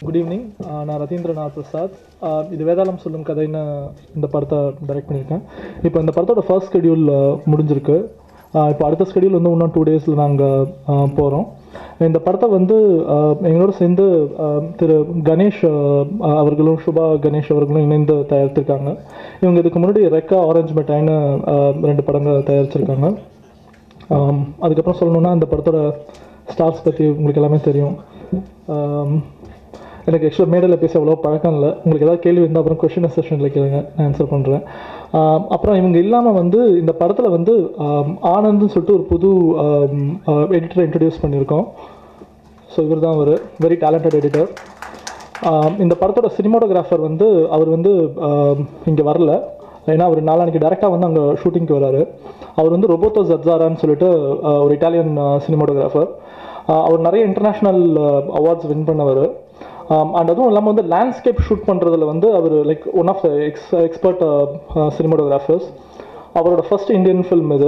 Good evening நான் ரதீந்திரநாத் பிரசாத் ஆஹ் இது வேதாளம் சொல்லும் கதைன்னு இந்த படத்தை டைரக்ட் பண்ணியிருக்கேன் இப்போ இந்த படத்தோட ஃபர்ஸ்ட் ஸ்கெடியூல் முடிஞ்சிருக்கு ஆஹ் இப்போ அடுத்த ஸ்கெடியூல் வந்து இன்னும் டூ டேஸில் நாங்கள் போகிறோம் இந்த படத்தை வந்து ஆஹ் எங்களோட சேர்ந்து ஆஹ் திரு கணேஷ் ஆஹ் அவர்களும் சுபா கணேஷ் அவர்களும் இணைந்து தயாரித்திருக்காங்க இவங்க இதுக்கு முன்னாடி ரெக்கா ஆரஞ்சு மிட்டாய்னு ஆஹ் ரெண்டு படங்கள் தயாரிச்சிருக்காங்க ஆம், அதுக்கப்புறம் சொல்லணுன்னா இந்த படத்தோட ஸ்டார்ஸ் பற்றி உங்களுக்கு எல்லாமே தெரியும் ஆம், எனக்கு ஆக்சுவலாக மேடையில் பேச அவ்வளோ பழக்கம் இல்லை உங்களுக்கு ஏதாவது கேள்வி இருந்தால் அப்புறம் கொஷின் செஷனில் கேளுங்க நான் ஆன்சர் பண்ணுறேன் அப்புறம் இவங்க இல்லாமல் வந்து இந்த படத்தில் வந்து ஆம், ஆனந்த்னு சொல்லிட்டு ஒரு புது எடிட்டரை இன்ட்ரடியூஸ் பண்ணியிருக்கோம் ஸோ இவர் தான் ஒரு வெரி டேலண்டட் எடிட்டர் இந்த படத்தோட சினிமாட்டோகிராஃபர் வந்து அவர் வந்து இங்கே வரல ஏன்னா அவர் நாளானிக்கு டேரெக்டாக வந்து அங்கே ஷூட்டிங்க்கு வராரு அவர் வந்து ரொபோட்டோ ஜட்ஜாரான்னு சொல்லிட்டு ஆஹ், ஒரு இட்டாலியன் சினிமாட்டோகிராஃபர் அவர் நிறைய இன்டர்நேஷ்னல் அவார்ட்ஸ் வின் பண்ணவர் அண்ட் அதுவும் இல்லாமல் வந்து லேண்ட்ஸ்கேப் ஷூட் பண்ணுறதுல வந்து அவர் like one of the ex expert cinematographers அவரோட ஃபர்ஸ்ட் இந்தியன் ஃபில்ம் இது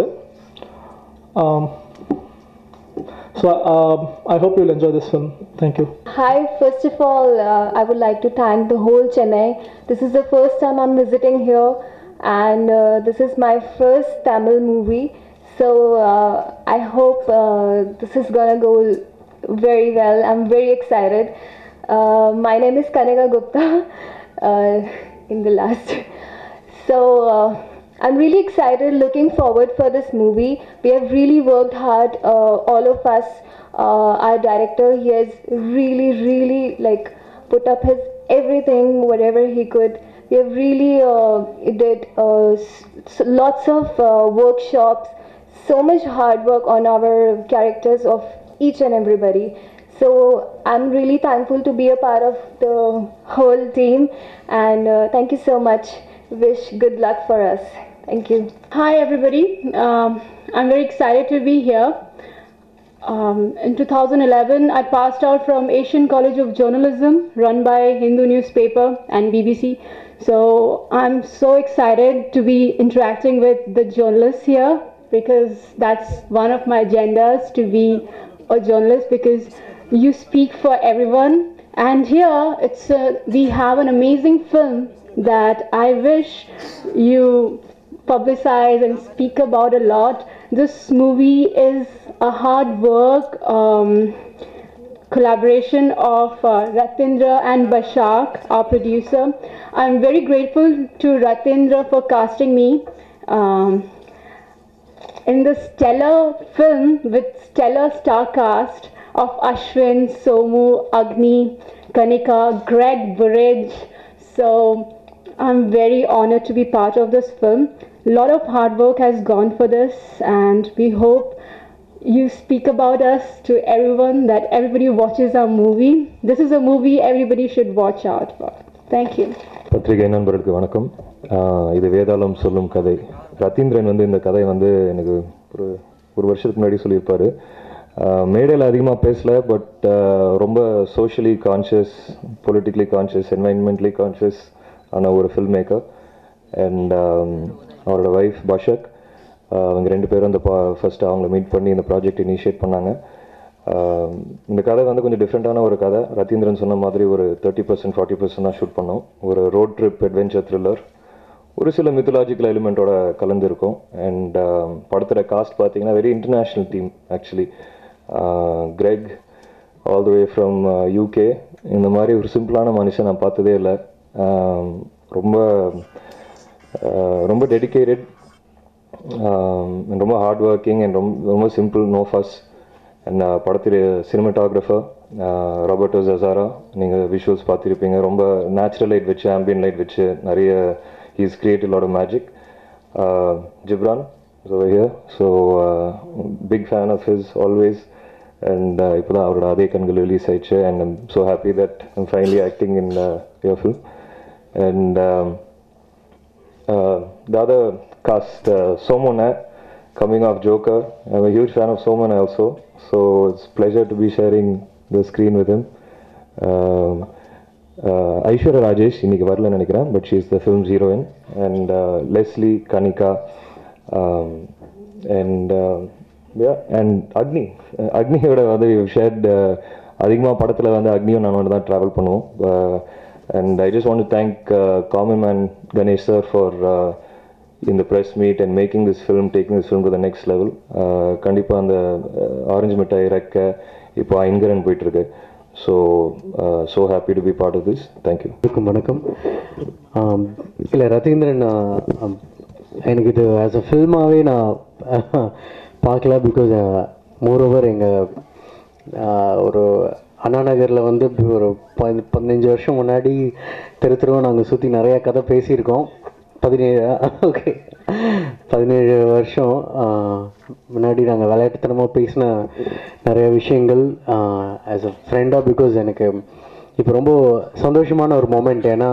so I hope you'll enjoy this film thank you Hi, first of all, uh, I would like to thank the whole Chennai. This is the first time I'm visiting here, and uh, this is my first Tamil movie. So uh, I hope uh, this is gonna go very well. I'm very excited. Uh, my name is Kanika Gupta. Uh, in the last. So uh, I'm really excited, looking forward for this movie. We have really worked hard, uh, all of us. Uh, our director, he has really, really like put up his everything, whatever he could. We have really uh, did uh, s- s- lots of uh, workshops, so much hard work on our characters of each and everybody. So I'm really thankful to be a part of the whole team, and uh, thank you so much. Wish good luck for us. Thank you. Hi, everybody. Um, I'm very excited to be here. Um, in 2011, I passed out from Asian College of Journalism, run by Hindu newspaper and BBC. So I'm so excited to be interacting with the journalists here because that's one of my agendas to be a journalist because you speak for everyone. And here, it's a, we have an amazing film that I wish you publicize and speak about a lot. This movie is a hard work um, collaboration of uh, Ratindra and Bashak, our producer. I'm very grateful to Ratindra for casting me. Um, in the stellar film with stellar star cast of Ashwin, Somu, Agni, Kanika, Greg Burridge. So I'm very honored to be part of this film. A lot of hard work has gone for this, and we hope you speak about us to everyone that everybody watches our movie. This is a movie everybody should watch out for. Thank you. பத்திரிகை நண்பர்களுக்கு வணக்கம் ஆஹ் இது வேதாளம் சொல்லும் கதை ரத்தீந்திரன் வந்து இந்த கதை வந்து எனக்கு ஒரு ஒரு வருஷத்துக்கு முன்னாடி சொல்லியிருப்பாரு மேடையில் அதிகமாக பேசல பட் ரொம்ப socially conscious politically conscious environmentally conscious ஆன ஒரு ஃபில்ம் மேக்கர் அண்ட் அவரோட ஒய்ஃப் பஷக் ஆஹ் அவங்க ரெண்டு பேரும் இந்த ஃபர்ஸ்ட் அவங்கள மீட் பண்ணி இந்த ப்ராஜெக்ட் இனிஷியேட் பண்ணாங்க ஆஹ் இந்த கதை வந்து கொஞ்சம் டிஃப்ரெண்ட்டான ஒரு கதை ரத்தீந்திரன் சொன்ன மாதிரி ஒரு தேர்ட்டி பர்சன்ட் ஃபார்ட்டி பர்சன்ட் தான் ஷூட் பண்ணோம் ஒரு ரோட் ட்ரிப் அட்வென்ச்சர் த்ரில்லர் ஒரு சில மித்தலாஜிக்கல் எலிமெண்ட்டோட கலந்துருக்கும் அண்ட் படத்தோட காஸ்ட் பார்த்தீங்கன்னா very international team actually Greg all the way from UK இந்த மாதிரி ஒரு சிம்பிளான மனுஷன் நான் பார்த்ததே இல்லை ஆஹ் ரொம்ப ஆஹ் ரொம்ப டெடிக்கேட்டட் ரொம்ப ஹார்ட் ஒர்க்கிங் அண்ட் ரொம்ப ரொம்ப சிம்பிள் நோ ஃபஸ் அண்ட் படத்துடைய சினிமாட்டோகிராஃபர் ராபர்டோ ஜசாரா நீங்கள் விஷுவல்ஸ் பார்த்துருப்பீங்க ரொம்ப நேச்சுரல் லைட் வச்சு ஆம்பியன் லைட் வச்சு நிறைய he's creative lot magic Ghibran so here so big fan of his always and இப்போ தான் அவரோட அதே கண்கள் ரிலீஸ் ஆயிடுச்சு and I'm so happy that I'm finally acting in your film and uh, the other cast, uh, Somona, coming off Joker. I'm a huge fan of Somona also, so it's pleasure to be sharing the screen with him. Um, uh, Aishwarya Rajesh இன்னைக்கு வரலன்னு நினைக்கிறேன் but she is the film's heroine and Leslie Kanika and and Agni அக்னியோட வந்து shade அதிகமாக படத்தில் வந்து அக்னியும் நான் தான் ட்ராவல் பண்ணுவோம் and I just want thank common man Ganesh sir for இந்த press meet and making this film taking this film to the next level கண்டிப்பாக அந்த ஆரஞ்சு மிட்டாய் இறக்க இப்போ ஐங்கரன் போயிட்டுருக்கு so so happy to be part of this thank you வணக்கம் வணக்கம் இல்லை ரதீந்திரன் ஆம், எனக்கு இது ஆஸ் அ ஃபில்மாகவே நான் பார்க்கல பிகாஸ் மோரோவர் எங்கள் ஒரு அண்ணா நகரில் வந்து இப்படி ஒரு பதி பதினஞ்சு வருஷம் முன்னாடி தெரு தெருவா நாங்கள் சுற்றி நிறைய கதை பேசியிருக்கோம் பதினேழு ஓகே பதினேழு வருஷம் ஆஹ், முன்னாடி நாங்கள் விளையாட்டுத்தனமாக பேசின நிறைய விஷயங்கள் ஆஸ் அ ஃப்ரெண்டாக பிகாஸ் எனக்கு இப்போ ரொம்ப சந்தோஷமான ஒரு மூமெண்ட் ஏன்னா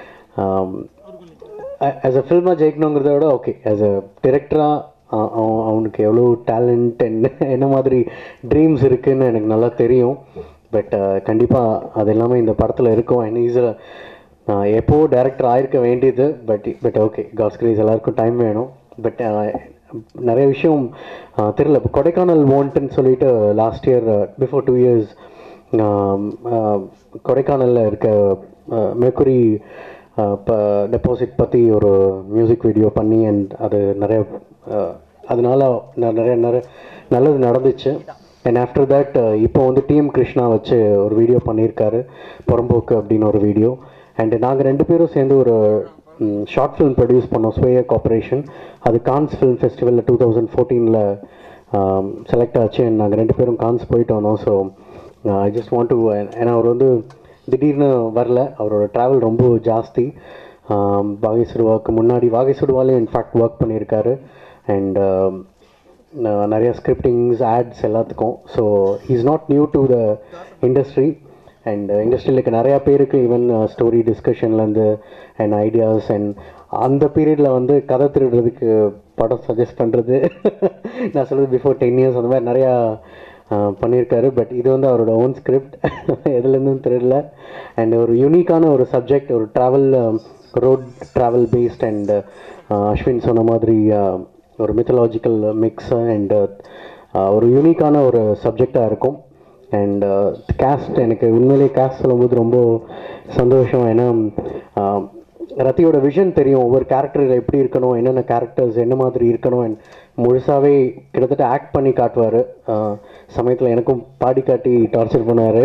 ஆஸ் அ ஃபில்மாக ஜெயிக்கணுங்கிறத விட ஓகே ஆஸ் அ டிரெக்டராக அவன் அவனுக்கு எவ்வளோ டேலண்ட் என்ன என்ன மாதிரி ட்ரீம்ஸ் இருக்குன்னு எனக்கு நல்லா தெரியும் பட் கண்டிப்பாக அது எல்லாமே இந்த படத்தில் இருக்கும் அண்ட் ஈஸில் எப்போ டேரக்டர் ஆயிருக்க வேண்டியது but but okay God's grace எல்லாருக்கும் டைம் வேணும் பட் நிறைய விஷயம் ஆஹ், தெரியல இப்போ கொடைக்கானல் வாண்ட்டுன்னு சொல்லிட்டு last year before two years கொடைக்கானலில் இருக்க மெக்குரி இப்போ டெபாசிட் பற்றி ஒரு மியூசிக் வீடியோ பண்ணி அண்ட் அது நிறைய ஆஹ், அதனால ந- நிறைய நிறைய நல்லது நடந்துச்சு அண்ட் ஆஃப்டர் தட் இப்போ வந்து டிஎம் கிருஷ்ணா வச்சு ஒரு வீடியோ பண்ணியிருக்காரு புறம்போக்கு அப்படின்னு ஒரு வீடியோ அண்ட் நாங்கள் ரெண்டு பேரும் சேர்ந்து ஒரு ஷார்ட் ஃபிலிம் ப்ரொடியூஸ் பண்ணோம் ஸ்வேயா கார்பரேஷன் அது கான்ஸ் ஃபிலிம் ஃபெஸ்டிவலில் டூ தௌசண்ட் ஃபோர்டீனில் செலக்ட் ஆச்சு and நாங்கள் ரெண்டு பேரும் கான்ஸ் போயிட்டு வந்தோம் so I just want to ஏன்னா அவர் வந்து திடீர்னு வரல அவரோட ட்ராவல் ரொம்ப ஜாஸ்தி வாகேஸ்வருவாக்கு முன்னாடி வாகேஸ்வருவாலையும் இன்ஃபேக்ட் ஒர்க் பண்ணியிருக்காரு அண்ட் நிறைய ஸ்கிரிப்டிங்ஸ் ஆட்ஸ் எல்லாத்துக்கும் so is not new to the industry and இண்டஸ்ட்ரியில் இருக்க நிறையா பேருக்கு ஈவன் ஸ்டோரி டிஸ்கஷன்லேருந்து அண்ட் ஐடியாஸ் அண்ட் அந்த பீரியடில் வந்து கதை திருடுறதுக்கு படம் சஜஸ்ட் பண்ணுறது நான் சொல்கிறது பிஃபோர் டென் இயர்ஸ் அந்த மாதிரி நிறையா ஆஹ், பண்ணியிருக்காரு பட் இது வந்து அவரோட ஓன் ஸ்கிரிப்ட் எதுலேருந்தும் தெரியல அண்ட் ஒரு யூனிக்கான ஒரு சப்ஜெக்ட் ஒரு travel road travel based and Ashwin சொன்ன மாதிரி ஆஹ், ஒரு மித்தலாஜிக்கல் மிக்ஸ் அண்ட் ஒரு யூனிக்கான ஒரு சப்ஜெக்டாக இருக்கும் அண்ட் கேஸ்ட் எனக்கு உண்மையிலேயே கேஸ்ட் சொல்லும்போது ரொம்ப சந்தோஷம் ஏன்னா ஆஹ், ரத்தியோட விஷன் தெரியும் ஒவ்வொரு கேரக்டர் எப்படி இருக்கணும் என்னென்ன கேரக்டர்ஸ் என்ன மாதிரி இருக்கணும் அண்ட் முழுசாகவே கிட்டத்தட்ட ஆக்ட் பண்ணி காட்டுவார் சமயத்தில் எனக்கும் பாடி காட்டி டார்ச்சர் பண்ணுவார்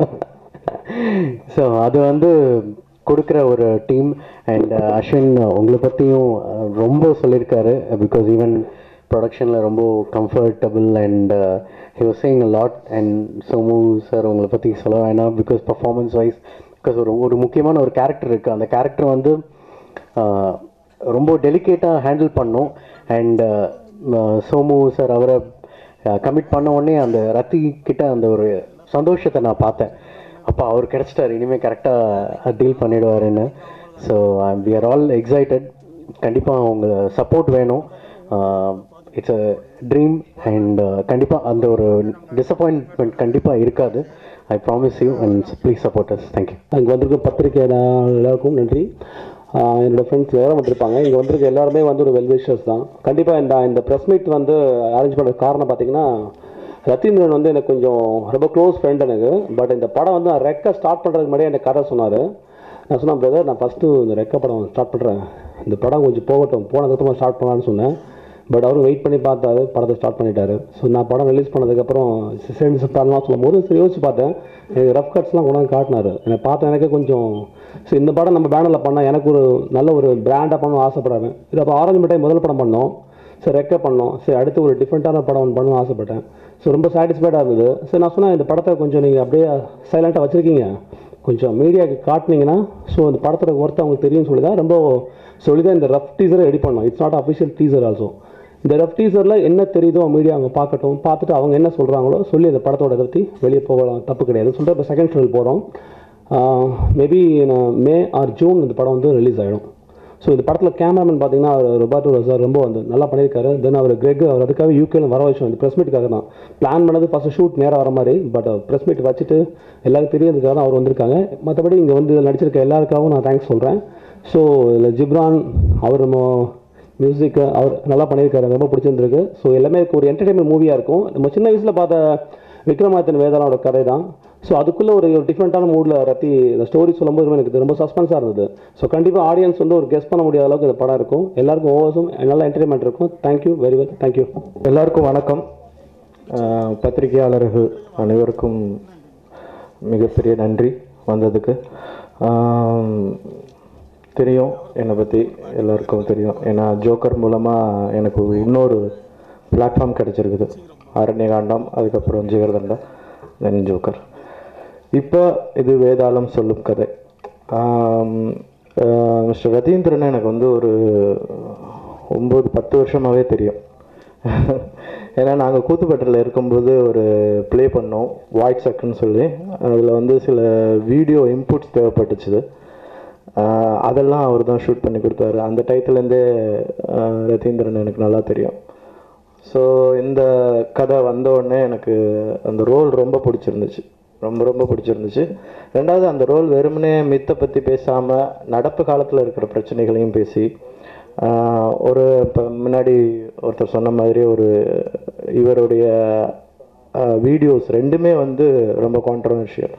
ஸோ அது வந்து கொடுக்குற ஒரு டீம் அண்ட் அஸ்வின் உங்களை பற்றியும் ரொம்ப சொல்லியிருக்காரு பிகாஸ் ஈவன் ப்ரொடக்ஷனில் ரொம்ப comfortable and he was saying a lot and Somu sir உங்களை பற்றி சொல்ல வேணாம் பிகாஸ் பர்ஃபார்மன்ஸ் வைஸ் பிகாஸ் ஒரு ஒரு முக்கியமான ஒரு கேரக்டர் இருக்குது அந்த கேரக்டர் வந்து ஆஹ், ரொம்ப டெலிகேட்டாக ஹேண்டில் பண்ணோம் அண்ட் சோமு சார் அவரை கமிட் பண்ண உடனே அந்த ரத்தி கிட்ட அந்த ஒரு சந்தோஷத்தை நான் பார்த்தேன் அப்போ அவர் கிடச்சிட்டார் இனிமேல் கரெக்டாக டீல் பண்ணிடுவாருன்னு so we are all excited கண்டிப்பாக உங்க சப்போர்ட் வேணும் இட்ஸ் அ ட்ரீம் அண்ட் கண்டிப்பாக அந்த ஒரு டிசப்பாயின்மெண்ட் கண்டிப்பாக இருக்காது I promise you and please support us thank you இங்கே வந்திருக்க பத்திரிகை எல்லாருக்கும் நன்றி ஆஹ் என்னோட ஃப்ரெண்ட்ஸ் எல்லாரும் வந்திருப்பாங்க இங்கே வந்திருக்க எல்லாருமே வந்து ஒரு வெல்விஷர்ஸ் தான் கண்டிப்பாக இந்த இந்த ப்ரெஸ் மீட் வந்து அரேஞ்ச் பண்ண காரணம் பார்த்தீங்கன்னா ரத்தீந்திரன் வந்து எனக்கு கொஞ்சம் ரொம்ப க்ளோஸ் ஃப்ரெண்ட் எனக்கு பட் இந்த படம் வந்து நான் ரெக்க ஸ்டார்ட் பண்ணுறதுக்கு முன்னாடியே எனக்கு கதை சொன்னார் நான் சொன்னேன் பிரதர் நான் ஃபஸ்ட்டு இந்த ரெக்க படம் ஸ்டார்ட் பண்ணுறேன் இந்த படம் கொஞ்சம் போகட்டும் போனதுக்கப்புறமா ஸ்டார்ட் பண்ணலான்னு சொன்னேன் பட் அவரும் வெயிட் பண்ணி பார்த்தாரு படத்தை ஸ்டார்ட் பண்ணிட்டாரு ஸோ நான் படம் ரிலீஸ் பண்ணதுக்கப்புறம் சேர்ந்து பண்ணலாம் சொல்லும் போது சரி யோசிச்சு பார்த்தேன் எனக்கு ரஃப் கட்ஸ்லாம் கொண்டாந்து காட்டினாரு எனக்கு பார்த்த எனக்கே கொஞ்சம் சரி இந்த படம் நம்ம பேனரில் பண்ணால் எனக்கு ஒரு நல்ல ஒரு பிராண்டாக பண்ணணும் ஆசைப்படுறேன் இது அப்போ ஆரஞ்சு மிட்டாய் முதல் படம் பண்ணோம் சரி ரெக்க பண்ணோம் சரி அடுத்து ஒரு டிஃப்ரெண்ட்டான படம் ஒன்று பண்ணணும்னு ஆசைப்பட்டேன் ஸோ ரொம்ப சாட்டிஸ்ஃபைடாக இருந்தது சரி நான் சொன்னேன் இந்த படத்தை கொஞ்சம் நீங்கள் அப்படியே சைலண்ட்டாக வச்சுருக்கீங்க கொஞ்சம் மீடியாவுக்கு காட்டினீங்கன்னா ஸோ இந்த படத்தோட ஒர்த்து அவங்களுக்கு தெரியும்னு சொல்லி தான் ரொம்ப சொல்லி தான் இந்த ரஃப் டீசரை ரெடி பண்ணோம் it's not official teaser also இந்த ரஃப் டீசரில் என்ன தெரியுதோ மீடியா அவங்க பார்க்கட்டும் பார்த்துட்டு அவங்க என்ன சொல்கிறாங்களோ சொல்லி அந்த படத்தோட பற்றி வெளியே போகலாம் தப்பு கிடையாது சொல்லிட்டு இப்போ செகண்ட் ஷோல் போகிறோம் மேபி மே ஆர் ஜூன் இந்த படம் வந்து ரிலீஸ் ஆகிடும் ஸோ இந்த படத்தில் கேமராமேன் பார்த்தீங்கன்னா அவர் ரொபார்டோ சார் ரொம்ப வந்து நல்லா பண்ணியிருக்காரு தென் அவர் கிரெக் அவர் அதுக்காக யூகேல வர வச்சோம் இந்த ப்ரெஸ் மீட்டுக்காக தான் பிளான் பண்ணது ஃபஸ்ட்டு ஷூட் நேராக வர மாதிரி பட் ப்ரெஸ் மீட் வச்சுட்டு எல்லாருக்கும் தெரியறதுக்காக தான் அவர் வந்திருக்காங்க மற்றபடி இங்கே வந்து இதில் நடிச்சிருக்க எல்லாருக்காகவும் நான் தேங்க்ஸ் சொல்கிறேன் ஸோ இதில் ஜிப்ரான் அவர் மியூசிக் அவர் நல்லா பண்ணியிருக்காரு எனக்கு ரொம்ப பிடிச்சிருந்திருக்கு ஸோ எல்லாமே ஒரு என்டர்டைன்மெண்ட் மூவியாக இருக்கும் நம்ம சின்ன வயசில் பார்த்த விக்ரமாதித்தன் வேதாளோட கதை தான் ஸோ அதுக்குள்ளே ஒரு டிஃப்ரெண்ட்டான மூடில் ரத்தி இந்த ஸ்டோரி சொல்லும்போது எனக்கு இது ரொம்ப சஸ்பென்ஸாக இருந்தது ஸோ கண்டிப்பாக ஆடியன்ஸ் வந்து ஒரு கெஸ் பண்ண முடியாத அளவுக்கு இந்த படம் இருக்கும் எல்லாருக்கும் ஓவர்ஸும் நல்ல என்டர்டைன்மெண்ட் இருக்கும் தேங்க்யூ வெரி வெல் தேங்க்யூ எல்லாருக்கும் வணக்கம் அஹ், பத்திரிகையாளர்கள் அனைவருக்கும் மிகப்பெரிய நன்றி வந்ததுக்கு ஆம், தெரியும் என்னை பற்றி எல்லாருக்கும் தெரியும் ஏன்னா ஜோக்கர் மூலமாக எனக்கு இன்னொரு பிளாட்ஃபார்ம் கிடச்சிருக்குது அரண்யகாண்டம் அதுக்கப்புறம் ஜிகர்தண்டா தென் ஜோக்கர் இப்போ இது வேதாளம் சொல்லும் கதை மிஸ்டர் ரதீந்திரன் எனக்கு வந்து ஒரு ஒம்பது பத்து வருஷமாகவே தெரியும் ஏன்னா நாங்கள் கூத்துப்பட்டில் இருக்கும்போது ஒரு ப்ளே பண்ணோம் வாய்ஸ் சக்குன்னு சொல்லி அதில் வந்து சில வீடியோ இன்புட்ஸ் தேவைப்பட்டுச்சுது ஆஹ் அதெல்லாம் அவர் தான் ஷூட் பண்ணி கொடுத்தாரு அந்த டயத்துலேருந்தே ரதீந்திரன் எனக்கு நல்லா தெரியும் ஸோ இந்த கதை வந்த உடனே எனக்கு அந்த ரோல் ரொம்ப பிடிச்சிருந்துச்சு ரொம்ப ரொம்ப பிடிச்சிருந்துச்சு ரெண்டாவது அந்த ரோல் வெறுமனே மித்தை பற்றி பேசாமல் நடப்பு காலத்தில் இருக்கிற பிரச்சனைகளையும் பேசி ஆஹ் ஒரு இப்போ முன்னாடி ஒருத்தர் சொன்ன மாதிரி ஒரு இவருடைய வீடியோஸ் ரெண்டுமே வந்து ரொம்ப கான்ட்ரவர்ஷியல்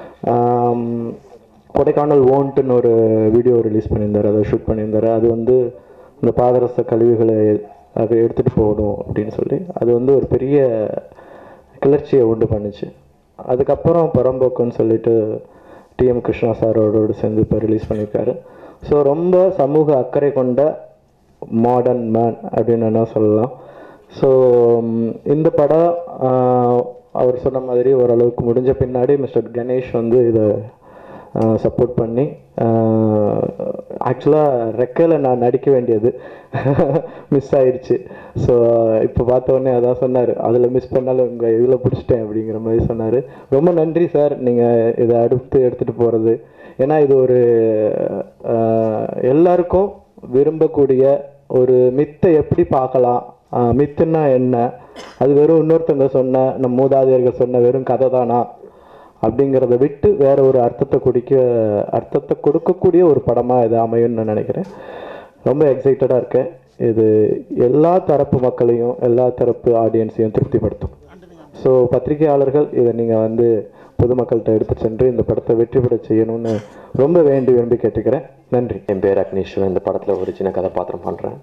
கொடைக்கானல் ஓன்ட்டுன்னு ஒரு வீடியோ ரிலீஸ் பண்ணியிருந்தார் அதை ஷூட் பண்ணியிருந்தார் அது வந்து இந்த பாதரச கழிவுகளை அதை எடுத்துகிட்டு போகணும் அப்படின்னு சொல்லி அது வந்து ஒரு பெரிய கிளர்ச்சியை உண்டு பண்ணுச்சு அதுக்கப்புறம் புறம்போக்குன்னு சொல்லிட்டு டிஎம் கிருஷ்ணா சாரோட சேர்ந்து இப்போ ரிலீஸ் பண்ணியிருக்காரு ஸோ ரொம்ப சமூக அக்கறை கொண்ட மாடர்ன் மேன் அப்படின்னு என்ன சொல்லலாம் ஸோ இந்த படம் ஆஹ், அவர் சொன்ன மாதிரி ஓரளவுக்கு முடிஞ்ச பின்னாடி மிஸ்டர் கணேஷ் வந்து இதை சப்போர்ட் பண்ணி ஆக்சுவலாக ரெக்கையில் நான் நடிக்க வேண்டியது மிஸ் ஆயிடுச்சு ஸோ இப்போ பார்த்த உடனே அதான் சொன்னார் அதில் மிஸ் பண்ணாலும் உங்கள் இதில் பிடிச்சிட்டேன் அப்படிங்கிற மாதிரி சொன்னார் ரொம்ப நன்றி சார் நீங்கள் இதை அடுத்து எடுத்துகிட்டு போகிறது ஏன்னா இது ஒரு ஆஹ், எல்லாருக்கும் விரும்பக்கூடிய ஒரு மித்தை எப்படி பார்க்கலாம் ஆஹ், மித்துன்னா என்ன அது வெறும் இன்னொருத்தவங்க சொன்ன நம்ம மூதாதையர்கள் சொன்ன வெறும் கதை தானா அப்படிங்கிறத விட்டு வேற ஒரு அர்த்தத்தை குடிக்க அர்த்தத்தை கொடுக்கக்கூடிய ஒரு படமாக இது அமையும்னு நான் நினைக்கிறேன் ரொம்ப எக்ஸைட்டடாக இருக்கேன் இது எல்லா தரப்பு மக்களையும் எல்லா தரப்பு ஆடியன்ஸையும் திருப்திப்படுத்தும் ஸோ பத்திரிகையாளர்கள் இதை நீங்கள் வந்து பொதுமக்கள்கிட்ட எடுத்து சென்று இந்த படத்தை வெற்றி பெற செய்யணும்னு ரொம்ப வேண்டி விரும்பி கேட்டுக்கிறேன் நன்றி என் பேர் அக்னீஸ்வரன் இந்த படத்தில் ஒரு சின்ன கதாபாத்திரம் பண்ணுறேன்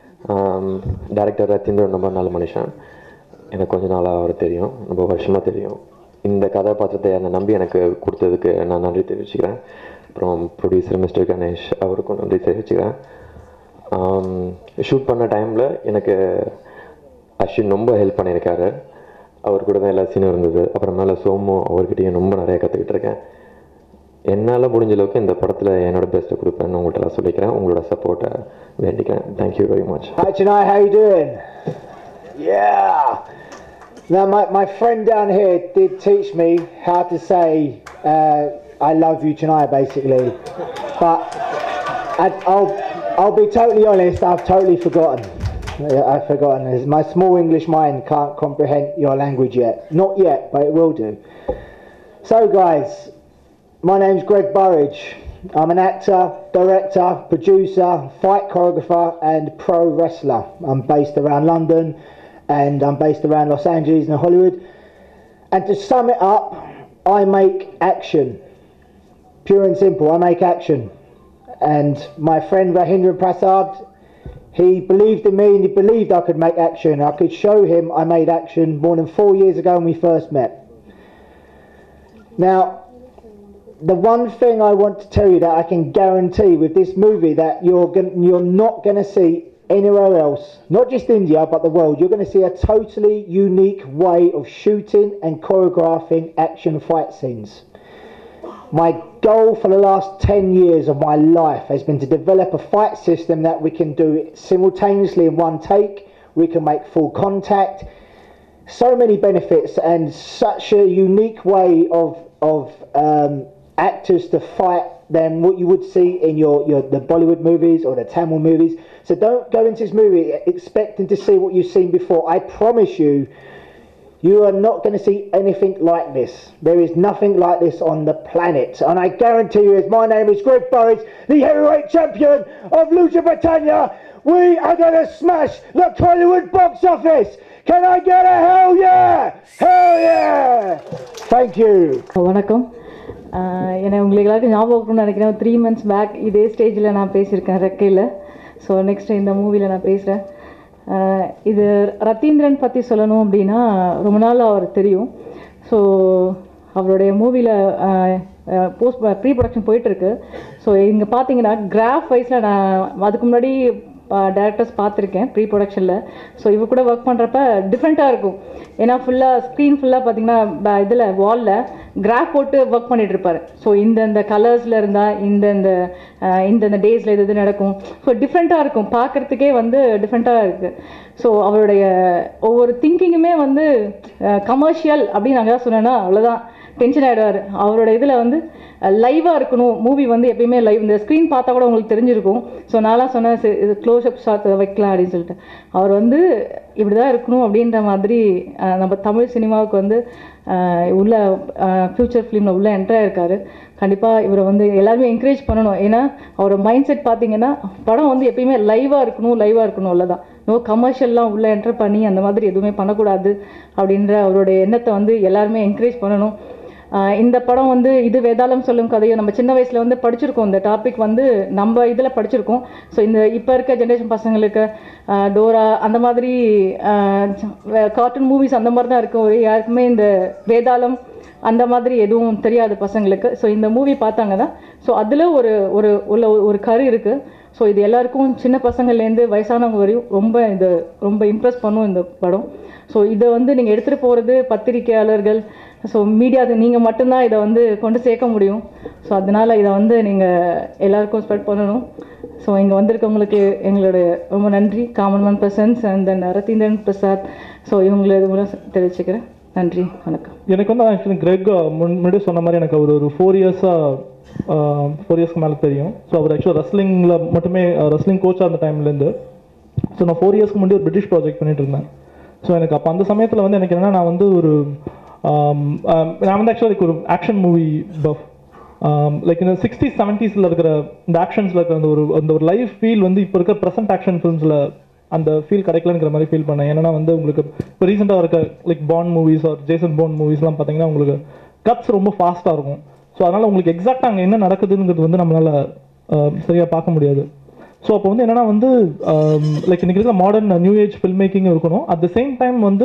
டேரக்டர் ரத்தீந்திரன் ரொம்ப நல்ல மனுஷன் எனக்கு கொஞ்ச நாளாக அவர் தெரியும் ரொம்ப வருஷமாக தெரியும் இந்த கதாபாத்திரத்தை என்னை நம்பி எனக்கு கொடுத்ததுக்கு நான் நன்றி தெரிவிச்சுக்கிறேன் அப்புறம் ப்ரொடியூசர் மிஸ்டர் கணேஷ் அவருக்கும் நன்றி தெரிவிச்சுக்கிறேன் ஷூட் பண்ண டைமில் எனக்கு அஸ்வின் ரொம்ப ஹெல்ப் பண்ணியிருக்காரு அவர் கூட தான் எல்லா சீனும் இருந்தது அப்புறமேல சோமு அவர்கிட்டயும் ரொம்ப நிறைய கற்றுக்கிட்டு இருக்கேன் என்னால் முடிஞ்ச அளவுக்கு இந்த படத்தில் என்னோட பெஸ்ட்டை கொடுப்பேன்னு உங்கள்கிட்ட நான் சொல்லிக்கிறேன் உங்களோட சப்போர்ட்டை வேண்டிக்கிறேன் thank you very much Hi, Chennai, how you doing? Yeah. Now, my, my friend down here did teach me how to say, uh, I love you, Chennai, basically. But I, I'll, I'll be totally honest, I've totally forgotten. Yeah, I've forgotten. My small English mind can't comprehend your language yet. Not yet, but it will do. So, guys, my name's Greg Burridge. I'm an actor, director, producer, fight choreographer, and pro wrestler. I'm based around London and I'm based around Los Angeles and Hollywood. And to sum it up, I make action. Pure and simple, I make action. And my friend Rahindra Prasad, he believed in me and he believed I could make action. I could show him I made action more than four years ago when we first met. Now, the one thing I want to tell you that I can guarantee with this movie that you're gon- you're not going to see anywhere else, not just India but the world. You're going to see a totally unique way of shooting and choreographing action fight scenes. My goal for the last 10 years of my life has been to develop a fight system that we can do simultaneously in one take. We can make full contact. So many benefits and such a unique way of of um, actors to fight than what you would see in your, your the Bollywood movies or the Tamil movies. So don't go into this movie expecting to see what you've seen before. I promise you, you are not going to see anything like this. There is nothing like this on the planet. And I guarantee you, as my name is Greg Burridge, the heavyweight champion of Lucha Britannia, we are going to smash the Hollywood box office. Can I get a hell yeah? Hell yeah! Thank you. வணக்கம் ஆஹ் என்னை உங்களுக்கு எல்லாருக்கும் ஞாபகம் இருக்கும்னு நினைக்கிறேன் three months back இதே ஸ்டேஜில் நான் பேசியிருக்கேன் ரெக்கையில் ஸோ நெக்ஸ்ட் இந்த மூவியில் நான் பேசுகிறேன் இது ரத்தீந்திரன் பற்றி சொல்லணும் அப்படின்னா ரொம்ப நாள் அவர் தெரியும் ஸோ அவருடைய மூவியில் போஸ்ட் ப்ரீ ப்ரொடக்ஷன் போயிட்டுருக்கு ஸோ இங்கே பார்த்தீங்கன்னா கிராஃப் வைஸில் நான் அதுக்கு முன்னாடி டேரக்டர்ஸ் பார்த்துருக்கேன் ப்ரீ ப்ரொடக்ஷனில் ஸோ இவ கூட ஒர்க் பண்ணுறப்ப டிஃப்ரெண்ட்டாக இருக்கும் ஏன்னா ஃபுல்லாக ஸ்க்ரீன் ஃபுல்லாக பார்த்தீங்கன்னா இதில் வாலில் கிராஃப் போட்டு ஒர்க் பண்ணிட்டு இருப்பாரு ஸோ இந்தந்த கலர்ஸில் இருந்தால் இந்தந்த அஹ், இந்தந்த டேஸில் இது இது நடக்கும் ஸோ டிஃப்ரெண்ட்டாக இருக்கும் பார்க்குறதுக்கே வந்து டிஃப்ரெண்ட்டாக இருக்குது ஸோ அவருடைய ஒவ்வொரு திங்கிங்குமே வந்து கமர்ஷியல் அப்படின்னு நாங்கள் தான் சொன்னேன்னா அவ்வளோதான் டென்ஷன் ஆகிடுவார் அவரோட இதில் வந்து லைவாக இருக்கணும் மூவி வந்து எப்பயுமே லைவ் இந்த ஸ்க்ரீன் பார்த்தா கூட உங்களுக்கு தெரிஞ்சிருக்கும் ஸோ நான்லாம் சொன்னேன் சரி, இது க்ளோஸ் அப் ஷாட் வைக்கலாம் அப்படின்னு சொல்லிட்டு அவர் வந்து இப்படி தான் இருக்கணும் அப்படின்ற மாதிரி அஹ், நம்ம தமிழ் சினிமாவுக்கு வந்து அஹ், உள்ள ஃப்யூச்சர் ஃபிலிமில் உள்ள என்ட்ரு ஆயிருக்காரு கண்டிப்பாக இவரை வந்து எல்லாருமே என்கரேஜ் பண்ணணும் ஏன்னா அவரோட மைண்ட் செட் பார்த்தீங்கன்னா படம் வந்து எப்பயுமே லைவாக இருக்கணும் லைவாக இருக்கணும் அவ்வளோதான் நோ கமர்ஷியல்லாம் உள்ளே என்டர் பண்ணி அந்த மாதிரி எதுவுமே பண்ணக்கூடாது அப்படின்ற அவருடைய எண்ணத்தை வந்து எல்லாருமே என்கரேஜ் பண்ணணும் ஆஹ் இந்த படம் வந்து இது வேதாளம் சொல்லும் கதையும் நம்ம சின்ன வயசில் வந்து படிச்சிருக்கோம் இந்த டாபிக் வந்து நம்ம இதில் படிச்சிருக்கோம் ஸோ இந்த இப்போ இருக்க ஜென்ரேஷன் பசங்களுக்கு ஆஹ் டோரா அந்த மாதிரி கார்ட்டூன் மூவிஸ் அந்த மாதிரி தான் இருக்கும் ஒரு யாருக்குமே இந்த வேதாளம் அந்த மாதிரி எதுவும் தெரியாது பசங்களுக்கு ஸோ இந்த மூவி பார்த்தாங்கன்னா ஸோ அதில் ஒரு ஒரு உள்ள ஒரு கரு இருக்குது ஸோ இது எல்லாருக்கும் சின்ன பசங்கள்லேருந்து வயசானவங்க வரையும் ரொம்ப இது ரொம்ப இம்ப்ரெஸ் பண்ணும் இந்த படம் ஸோ இதை வந்து நீங்கள் எடுத்துகிட்டு போகிறது பத்திரிக்கையாளர்கள் ஸோ மீடியா நீங்கள் மட்டும்தான் இதை வந்து கொண்டு சேர்க்க முடியும் ஸோ அதனால் இதை வந்து நீங்கள் எல்லாருக்கும் ஸ்ப்ரெட் பண்ணணும் ஸோ இங்கே வந்திருக்கவங்களுக்கு எங்களுடைய ரொம்ப நன்றி common man presence and then Ratheendran Prasad so இவங்களை இது மூலம் தெரிவிச்சுக்கிறேன் நன்றி வணக்கம் எனக்கு வந்து ஆக்சுவலி கிரெக் முன்னாடி சொன்ன மாதிரி எனக்கு அவர் ஒரு ஃபோர் இயர்ஸாக ஃபோர் இயர்ஸ்க்கு மேலே தெரியும் ஸோ அவர் ஆக்சுவலாக ரெஸ்லிங்கில் மட்டுமே ரெஸ்லிங் கோச்சாக இருந்த டைம்லேருந்து ஸோ நான் ஃபோர் இயர்ஸ்க்கு முன்னாடி ஒரு பிரிட்டிஷ் ப்ராஜெக்ட் பண்ணிட்டு இருந்தேன் ஸோ எனக்கு அப்போ அந்த சமயத்தில் வந்து எனக்கு என்னன்னா நான் வந்து ஒரு ஆம், ஆம், நான் வந்து ஆக்சுவலாக ஒரு ஆக்ஷன் மூவி பஃப் லைக் இந்த சிக்ஸ்டீஸ் செவன்ட்டீஸில் இருக்கிற இந்த ஆக்ஷன்ஸில் இருக்கிற அந்த ஒரு அந்த ஒரு லைஃப் ஃபீல் வந்து இப்போ இருக்க ப்ரெசென்ட் ஆக்ஷன் ஃபிலிம்ஸில் அந்த ஃபீல் கிடைக்கலங்கிற மாதிரி ஃபீல் பண்ணேன் ஏன்னா வந்து உங்களுக்கு இப்போ ரீசெண்டாக இருக்க like Bond movies or Jason Bond மூவிஸ்லாம் பார்த்தீங்கன்னா உங்களுக்கு கட்ஸ் ரொம்ப ஃபாஸ்ட்டாக இருக்கும் ஸோ அதனால் உங்களுக்கு எக்ஸாக்டாக அங்கே என்ன நடக்குதுங்கிறது வந்து நம்மளால் சரியாக பார்க்க முடியாது ஸோ அப்போ வந்து என்னன்னா வந்து லைக் இன்னைக்கு இருக்கிற modern new age film making இருக்கணும் அட் த சேம் டைம் வந்து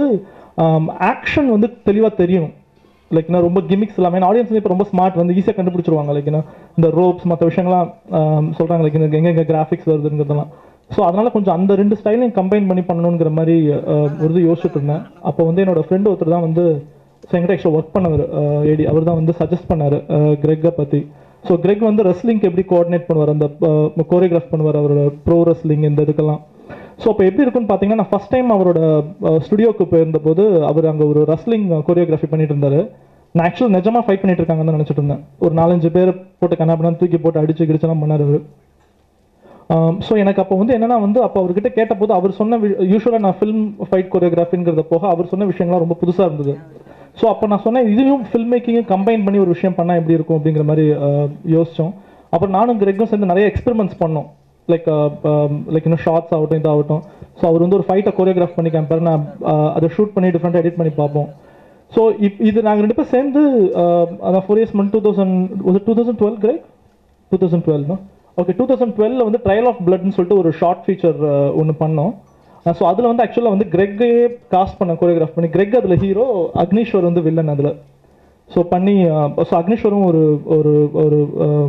ஆக்ஷன் வந்து தெளிவாக தெரியணும் லைக் நான் ரொம்ப கிமிக்ஸ் இல்லாமல் ஏன்னா ஆடியன்ஸ் இப்போ ரொம்ப ஸ்மார்ட் வந்து ஈஸியாக கண்டுபிடிச்சிருவாங்க லைக் என்ன இந்த ரோப்ஸ் மற்ற விஷயங்கள்லாம் சொல்கிறாங்க லைக் எனக்கு எங்கெங்க கிராஃபிக்ஸ் வருதுங்கிறதெல்லாம் ஸோ அதனால கொஞ்சம் அந்த ரெண்டு ஸ்டைலையும் கம்பைன் பண்ணி பண்ணணுங்கிற மாதிரி அஹ், ஒரு இது யோசிச்சுட்டு இருந்தேன் அப்போ வந்து என்னோட ஃப்ரெண்டு ஒருத்தர் தான் வந்து ஸோ என்கிட்ட ஆக்சுவலாக ஒர்க் பண்ணவர் ஏடி அவர் தான் வந்து சஜஸ்ட் பண்ணார் கிரெக்கை பற்றி ஸோ கிரெக் வந்து ரெஸ்லிங்க்கு எப்படி கோஆர்டினேட் பண்ணுவார் அந்த கோரியோகிராஃப் பண்ணுவார் அவரோட ப்ரோ ரெஸ்லிங் இந்த இதுக்கெல்லாம் ஸோ அப்போ எப்படி இருக்குன்னு பார்த்தீங்கன்னா நான் ஃபஸ்ட் டைம் அவரோட ஸ்டுடியோக்கு போயிருந்தபோது அவர் அங்கே ஒரு ரெஸ்லிங் கோரியோகிராஃபி பண்ணிட்டு இருந்தாரு நான் ஆக்சுவல் நிஜமா ஃபைட் பண்ணிட்டு இருக்காங்கன்னு தான் நினச்சிட்டு இருந்தேன் ஒரு நாலஞ்சு பேர் போட்டு கண்ணாபினா தூக்கி போட்டு அடிச்சு கிடிச்செல்லாம் பண்ணார் அவர் ஸோ எனக்கு அப்போ வந்து என்னன்னா வந்து அப்போ அவர்கிட்ட கேட்டபோது அவர் சொன்ன யூஸ்வலாக நான் ஃபில்ம் ஃபைட் கொரியோகிராஃபிங்கிறத போக அவர் சொன்ன விஷயங்கள்லாம் ரொம்ப புதுசாக இருந்தது ஸோ அப்போ நான் சொன்னேன் இதையும் ஃபில்ம் மேக்கிங்கும் கம்பைன் பண்ணி ஒரு விஷயம் பண்ணால் எப்படி இருக்கும் அப்படிங்கிற மாதிரி அஹ், யோசிச்சோம் அப்புறம் நானும் கிரெக்கும் சேர்ந்து நிறைய எக்ஸ்பெரிமெண்ட்ஸ் பண்ணோம் லைக் லைக் இன்னும் ஷார்ட்ஸ் ஆகட்டும் இதாகட்டும் ஸோ அவர் வந்து ஒரு ஃபைட்டை கொரியோகிராஃப் பண்ணி காமிப்பார் நான் அஹ், அதை ஷூட் பண்ணி டிஃப்ரெண்ட்டாக எடிட் பண்ணி பார்ப்போம் ஸோ இப் இது நாங்கள் ரெண்டு பேரும் சேர்ந்து அஹ், அதான் four years month two thousand two thousand twelve Greg two thousand டுவெல்னா ஓகே டூ தௌசண்ட் டுவெல்ல வந்து ட்ரையல் ஆஃப் பிளட்னு சொல்லிட்டு ஒரு ஷார்ட் ஃபீச்சர் ஒன்று பண்ணோம் ஸோ அதில் வந்து ஆக்சுவலாக வந்து கிரெக்கையே காஸ்ட் பண்ண கோரியோகிராஃப் பண்ணி கிரெக் அதில் ஹீரோ அக்னீஸ்வர் வந்து வில்லன் அதில் ஸோ பண்ணி ஸோ அக்னீஸ்வரும் ஒரு ஒரு ஒரு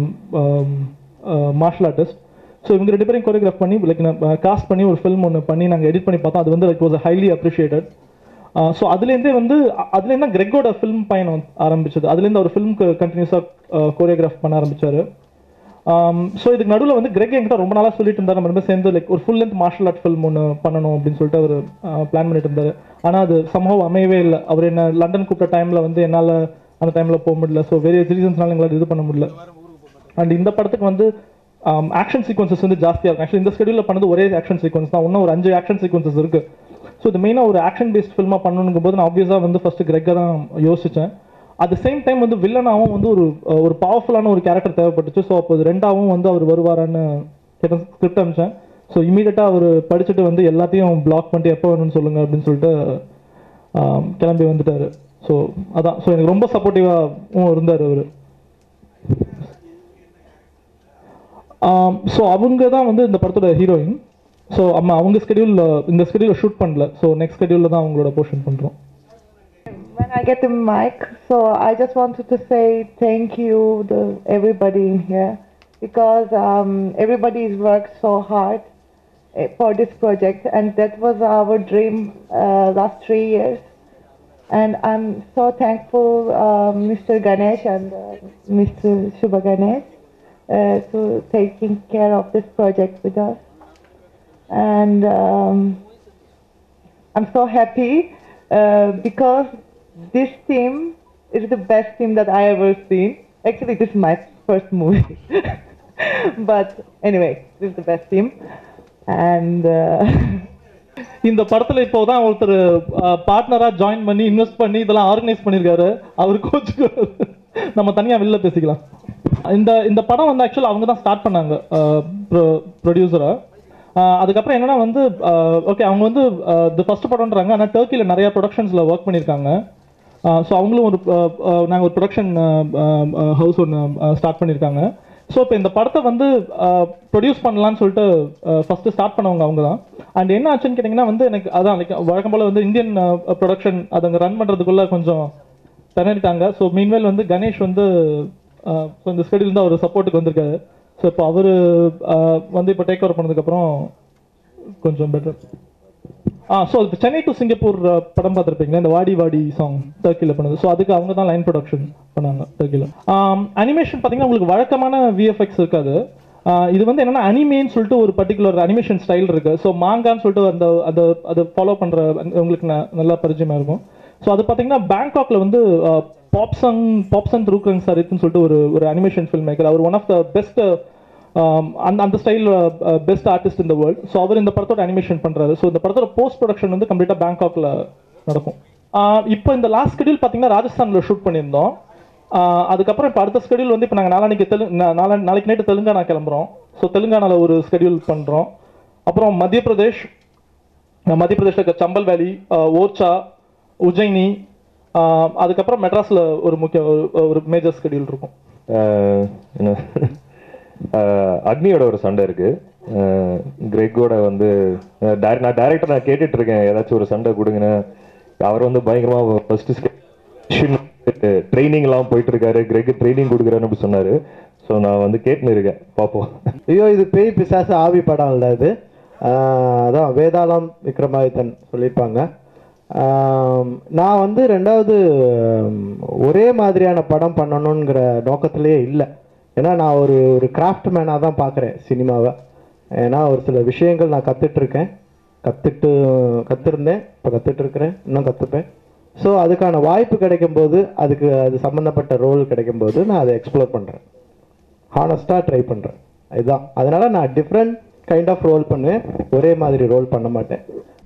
மார்ஷல் ஆர்டிஸ்ட் ஸோ இவங்க ரெண்டு பேரையும் கோரியோகிராஃப் பண்ணி லைக் காஸ்ட் பண்ணி ஒரு ஃபில்ம் ஒன்று பண்ணி நாங்கள் எடிட் பண்ணி பார்த்தோம் அது வந்து like was highly appreciated so அதுலேருந்தே வந்து அ- அதுலேருந்து தான் கிரெக்கோட ஃபில்ம் பயணம் வந்து ஆரம்பிச்சது அதுலேருந்து அவர் ஃபிலிம்க்கு கண்டினியூஸாக கோரியோகிராஃப் பண்ண ஆரம்பிச்சாரு ஸோ இதுக்கு நடுவில் வந்து கிரெக் என்கிட்ட ரொம்ப நாளாக சொல்லிட்டு இருந்தார் நம்ம ரெண்டு பேரும் சேர்ந்து லைக் ஒரு full length martial art film ஒன்று பண்ணணும் அப்படின்னு சொல்லிட்டு அவர் பிளான் பண்ணிட்டு இருந்தார் ஆனால் அது சம்பவம் அமையவே இல்லை அவர் என்ன லண்டன் கூப்பிட்ட டைமில் வந்து என்னால் அந்த டைமில் போக முடியல ஸோ வேரியஸ் ரீசன்ஸ்னால எங்களால் இது பண்ண முடியல அண்ட் இந்த படத்துக்கு வந்து ஆக்ஷன் சீக்வன்சஸ் வந்து ஜாஸ்தியாக இருக்கும் ஆக்சுவலி இந்த ஸ்கெடியூலில் பண்ணது ஒரே ஆக்ஷன் சீக்வன்ஸ் தான் இன்னும் ஒரு அஞ்சு ஆக்ஷன் சீக்வன்சஸ் இருக்கு ஸோ இது மெயினாக ஒரு ஆக்ஷன் பேஸ்ட் ஃபில்மாக பண்ணணுங்கும் போது நான் ஆப்வியஸாக வந்து ஃபர்ஸ்ட் கிரெக்கை தான் யோசித்தேன் அட் த சேம் டைம் வந்து வில்லனாகவும் வந்து ஒரு அஹ், ஒரு பவர்ஃபுல்லான ஒரு கேரக்டர் தேவைப்பட்டுச்சு ஸோ அப்போ இது ரெண்டாவும் வந்து அவர் வருவாரான்னு கேட்ட ஸ்கிரிப்ட் அனுப்பிச்சேன் ஸோ இமீடியட்டாக அவர் படிச்சுட்டு வந்து எல்லாத்தையும் பிளாக் பண்ணிட்டு எப்போ வேணும்னு சொல்லுங்க அப்படின்னு சொல்லிட்டு ஆம், கிளம்பி வந்துட்டாரு ஸோ அதான் ஸோ எனக்கு ரொம்ப சப்போர்ட்டிவாகவும் இருந்தார் அவர் ஸோ அவங்க தான் வந்து இந்த படத்தோட ஹீரோயின் ஸோ அம்மா அவங்க ஸ்கெடியூலில் இந்த ஸ்கெடியூலில் ஷூட் பண்ணல ஸோ நெக்ஸ்ட் ஸ்கெடியூலில் தான் அவங்களோட போர்ஷன் பண்ணுறோம் When I get the mic, so I just wanted to say thank you to everybody in here because um, everybody's worked so hard eh, for this project, and that was our dream uh, last three years. And I'm so thankful, uh, Mr. Ganesh and uh, Mr. Shubha Ganesh, uh, to taking care of this project with us. And um, I'm so happy uh, because this team is the best team that I ever seen. Actually, this is my first movie, but anyway, this is the best team, and. Uh, இந்த படத்துல இப்போ தான் ஒருத்தர் பார்ட்னரா join பண்ணி invest பண்ணி இதெல்லாம் organise பண்ணியிருக்காரு அவர் கோச்சுக்கு நம்ம தனியா வெளில பேசிக்கலாம் இந்த இந்த படம் வந்து ஆக்சுவலாக அவங்க தான் ஸ்டார்ட் பண்ணாங்க ப்ரொடியூசரா அதுக்கப்புறம் என்னன்னா வந்து ஓகே அவங்க வந்து தி ஃபர்ஸ்ட் படம்ன்றாங்க ஆனால் டர்க்கியில் நிறைய ப்ரொடக்ஷன்ஸில் ஒர்க் பண்ணியிருக்காங்க ஸோ அவங்களும் ஒரு நாங்கள் ஒரு ப்ரொடக்ஷன் ஹவுஸ் ஒன்று ஸ்டார்ட் பண்ணியிருக்காங்க ஸோ இப்போ இந்த படத்தை வந்து ப்ரொடியூஸ் பண்ணலான்னு சொல்லிட்டு ஃபஸ்ட்டு ஸ்டார்ட் பண்ணவங்க அவங்க தான் அண்ட் என்ன ஆச்சுன்னு கேட்டிங்கன்னா வந்து எனக்கு அதான் like வழக்கம் போல் வந்து இந்தியன் ப்ரொடக்ஷன் அதை அங்கே ரன் பண்ணுறதுக்குள்ளே கொஞ்சம் திணறிட்டாங்க ஸோ மீன்வேல் வந்து கணேஷ் வந்து அஹ், so இந்த ஸ்கெடியூல் தான் ஒரு சப்போர்ட்டுக்கு வந்திருக்காரு ஸோ இப்போ அவர் வந்து இப்போ டேக் ஓவர் பண்ணதுக்கப்புறம் கொஞ்சம் பெட்டர் ஆ ஸோ இப்போ சென்னை டு சிங்கப்பூர் அஹ், படம் பார்த்துருப்பீங்களா இந்த வாடி வாடி சாங் டர்க்கியில் பண்ணது ஸோ அதுக்கு அவங்க தான் லைன் ப்ரொடக்ஷன் பண்ணாங்க டர்க்கியில் அனிமேஷன் பார்த்தீங்கன்னா உங்களுக்கு வழக்கமான விஎஃப்எக்ஸ் இருக்காது ஆஹ் இது வந்து என்னன்னா அனிமேன்னு சொல்லிட்டு ஒரு பர்டிகுலர் அனிமேஷன் ஸ்டைல் இருக்கு ஸோ மாங்கான்னு சொல்லிட்டு அந்த அந்த அதை ஃபாலோ பண்ற உங்களுக்கு ந- நல்லா பரிச்சயமா இருக்கும் ஸோ அது பார்த்தீங்கன்னா பேங்காக்ல வந்து பாப்சங் பாப்சன் த்ரூக்கங் சரித்னு சொல்லிட்டு ஒரு ஒரு அனிமேஷன் ஃபில்ம் மேக்கர் அவர் ஒன் ஆஃப் த பெஸ்ட் அந்த அந்த ஸ்டைல் பெஸ்ட் ஆர்டிஸ்ட் இந்த வேர்ல்ட் ஸோ அவர் இந்த படத்தோட அனிமேஷன் பண்றாரு ஸோ இந்த படத்தோட போஸ்ட் ப்ரொடக்ஷன் வந்து கம்ப்ளீட்டாக பேங்காக்ல நடக்கும் ஆஹ் இப்போ இந்த லாஸ்ட் ஸ்கெடியூல் பார்த்தீங்கன்னா ராஜஸ்தானில் ஷூட் பண்ணியிருந்தோம் ஆஹ் அதுக்கப்புறம் இப்போ அடுத்த ஸ்கெடியூல் வந்து இப்போ நாங்கள் நாளானிக்கு தெலு நா- நாளா நாளைக்கு நைட்டு தெலுங்கானா கிளம்புறோம் ஸோ தெலுங்கானாவில் ஒரு ஸ்கெடியூல் பண்ணுறோம் அப்புறம் மத்திய பிரதேஷ் அஹ் மத்திய பிரதேஷ்ல இருக்க சம்பல் வேலி ஆஹ் ஓர்ச்சா உஜ்ஜயினி ஆஹ் அதுக்கப்புறம் மெட்ராஸில் ஒரு முக்கிய ஒரு- ஒரு மேஜர் ஸ்கெடியூல் இருக்கும் ஆஹ் என்ன ஆஹ் அக்னியோட ஒரு சண்டை இருக்கு ஆஹ் கிரெக்கோட வந்து ஆஹ் direct- நான் டேரக்டர் நான் கேட்டுட்டு இருக்கேன் ஏதாச்சும் ஒரு சண்டை கொடுங்கன்னு அவர் வந்து பயங்கரமா ஃபர்ஸ்ட் ட்ரைனிங் எல்லாம் போயிட்டு இருக்காரு கிரெக் ட்ரைனிங் கொடுக்குறாருன்னு அப்படி சொன்னாரு ஸோ நான் வந்து கேட்டுன்னு இருக்கேன் பார்ப்போம் ஐயோ இது பேய் பிசாசு ஆவி படம் இல்லை இது ஆஹ் அதான் வேதாளம் விக்ரமாதித்தன் சொல்லியிருப்பாங்க ஆம், நான் வந்து ரெண்டாவது ஹம், ஒரே மாதிரியான படம் பண்ணணுங்கிற நோக்கத்திலேயே இல்லை ஏன்னா நான் ஒரு ஒரு கிராஃப்ட் மேனாக தான் பார்க்குறேன் சினிமாவை ஏன்னா ஒரு சில விஷயங்கள் நான் கத்துட்டு இருக்கேன் கற்றுட்டு கற்றுருந்தேன் இப்போ கற்றுட்டு இருக்கிறேன் இன்னும் கற்றுப்பேன் ஸோ அதுக்கான வாய்ப்பு கிடைக்கும்போது அதுக்கு அது சம்மந்தப்பட்ட ரோல் கிடைக்கும்போது நான் அதை எக்ஸ்ப்ளோர் பண்ணுறேன் ஹானஸ்ட்டாக ட்ரை பண்ணுறேன் இதுதான் அதனால் நான் டிஃப்ரெண்ட் கைண்ட் ஆஃப் ரோல் பண்ணுவேன் ஒரே மாதிரி ரோல் பண்ண மாட்டேன்